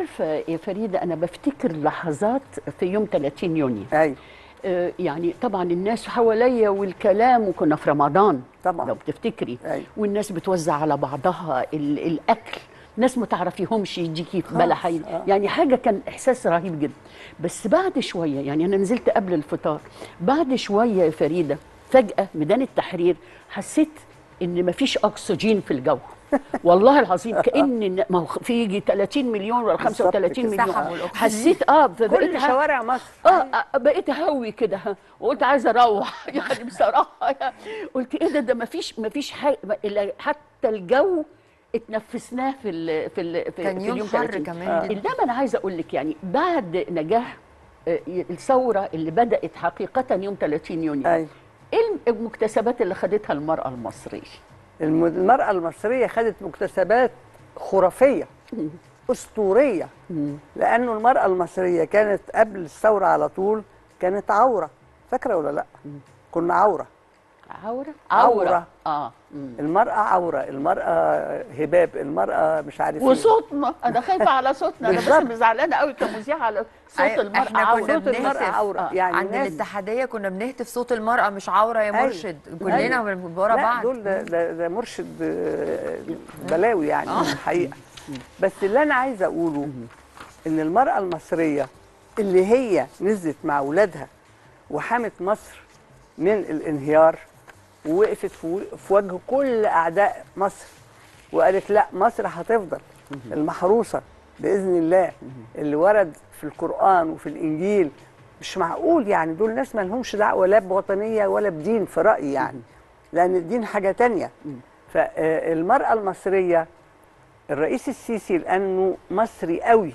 عارفه يا فريده انا بفتكر لحظات في يوم 30 يونيو ايوه آه، يعني طبعا الناس حواليا والكلام وكنا في رمضان طبعاً. لو بتفتكري أيوة. والناس بتوزع على بعضها ال- الاكل ناس ما تعرفيهمش يديكي بلحين آه. يعني حاجه كان احساس رهيب جدا بس بعد شويه يعني انا نزلت قبل الفطار بعد شويه يا فريده فجاه ميدان التحرير حسيت ان مفيش اكسجين في الجو والله العظيم كان ما هو في يجي 30 مليون ولا بالظبط 35 كده. مليون سحبوا الأكسجين. حسيت اه فبقيت كل ه- شوارع مصر اه آه، بقيت هوي كده ها، وقلت عايزه اروح يعني بصراحه يعني قلت ايه ده ده ما فيش ما فيش حاجه إلا حتى الجو اتنفسناه في ال في ال في, كان في يوم اليوم حر 30. كمان جدا. انما انا عايزه اقول لك يعني بعد نجاح آه، الثوره اللي بدات حقيقه يوم 30 يونيو ايوه ايه المكتسبات اللي خدتها المراه المصريه؟ الم- المرأة المصرية خدت مكتسبات خرافية أسطورية لأنه المرأة المصرية كانت قبل الثورة على طول كانت عورة فاكرة ولا لأ؟ كنا عورة عوره عورة. اه مم. المرأة عورة المرأة هباب المرأة مش عارف ايه وصوتنا انا خايفه على صوتنا انا بالظبط. بس زعلانه قوي كمذيعه على صوت أيوة، المراه احنا عورة. كنا صوت المرأة بنهتف عورة آه. يعني عند الناس الاتحاديه كنا بنهتف صوت المراه مش عوره يا أيوة. مرشد كلنا أيوة. ورا لا بعض دول ده, ده, ده مرشد آه، بلاوي يعني الحقيقه بس اللي انا عايزه اقوله ان المراه المصريه اللي هي نزلت مع اولادها وحمت مصر من الانهيار ووقفت في في وجه كل اعداء مصر وقالت لا مصر هتفضل المحروسه باذن الله اللي ورد في القران وفي الانجيل مش معقول يعني دول ناس ما لهمش دعوه لا بوطنيه ولا بدين في رايي يعني لان الدين حاجه تانية فالمراه المصريه الرئيس السيسي لانه مصري قوي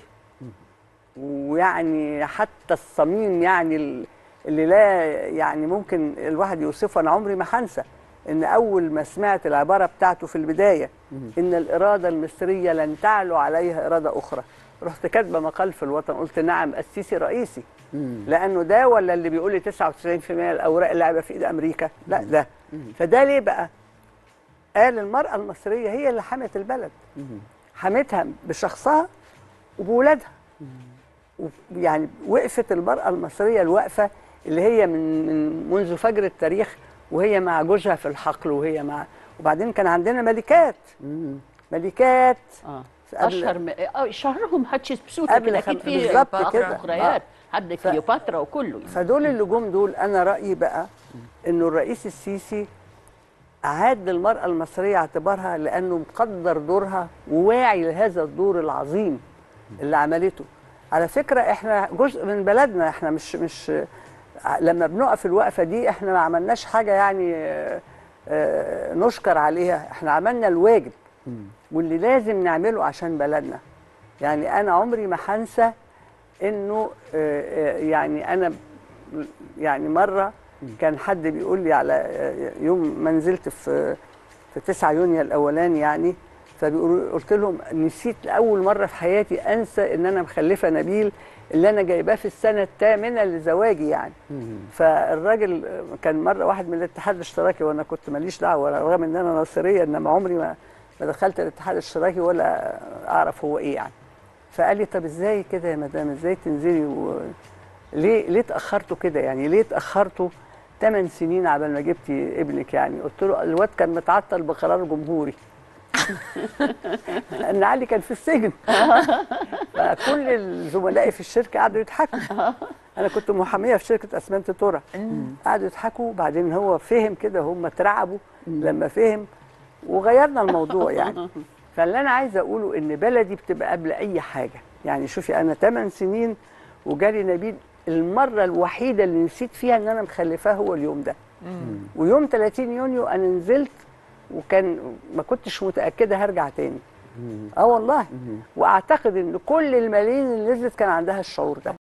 ويعني حتى الصميم يعني ال- اللي لا يعني ممكن الواحد يوصفه انا عمري ما هنسى ان اول ما سمعت العباره بتاعته في البدايه ان الاراده المصريه لن تعلو عليها اراده اخرى رحت كاتبه مقال في الوطن قلت نعم السيسي رئيسي لانه ده ولا اللي بيقول لي 99% من الاوراق اللي قاعده في ايد امريكا لا ده فده ليه بقى قال المراه المصريه هي اللي حمت البلد حمتها بشخصها وبولادها يعني وقفت المرأة المصرية الوقفة اللي هي من من منذ فجر التاريخ وهي مع جوزها في الحقل وهي مع وبعدين كان عندنا ملكات ملكات اه قبل- اشهر م... آه شهرهم حتشبسوت قبل كده اكيد خم- في بالظبط بقى كده. اخريات حد ف- كليوباترا وكله يعني. فدول اللي جم دول انا رايي بقى انه الرئيس السيسي عاد للمراه المصريه اعتبارها لانه مقدر دورها وواعي لهذا الدور العظيم اللي عملته على فكره احنا جزء من بلدنا احنا مش مش لما بنقف الوقفه دي احنا ما عملناش حاجه يعني آه، آه، نشكر عليها احنا عملنا الواجب واللي لازم نعمله عشان بلدنا يعني انا عمري ما هنسى انه آه، آه، يعني انا يعني مره كان حد بيقول لي على آه، يوم ما نزلت في في 9 يونيو الاولاني يعني فبيقولوا قلت لهم نسيت لاول مره في حياتي انسى ان انا مخلفه نبيل اللي انا جايباه في السنه الثامنه لزواجي يعني فالراجل آه، كان مره واحد من الاتحاد الاشتراكي وانا كنت ماليش دعوه رغم ان انا ناصريه انما عمري ما ما دخلت الاتحاد الاشتراكي ولا اعرف هو ايه يعني فقال لي طب ازاي كده يا مدام ازاي تنزلي و... ليه ليه اتاخرتوا كده يعني ليه اتاخرتوا 8 سنين عبال ما جبتي ابنك يعني قلت له الواد كان متعطل بقرار جمهوري لان علي كان في السجن فكل الزملاء في الشركه قعدوا يضحكوا انا كنت محاميه في شركه اسمنت تورا قعدوا يضحكوا وبعدين هو فهم كده هم اترعبوا لما فهم وغيرنا الموضوع يعني فاللي انا عايزه اقوله ان بلدي بتبقى قبل اي حاجه يعني شوفي انا 8 سنين وجالي نبيل المره الوحيده اللي نسيت فيها ان انا مخلفاه هو اليوم ده ويوم 30 يونيو انا نزلت وكان ما كنتش متاكده هرجع تاني اه والله واعتقد ان كل الملايين اللي نزلت كان عندها الشعور ده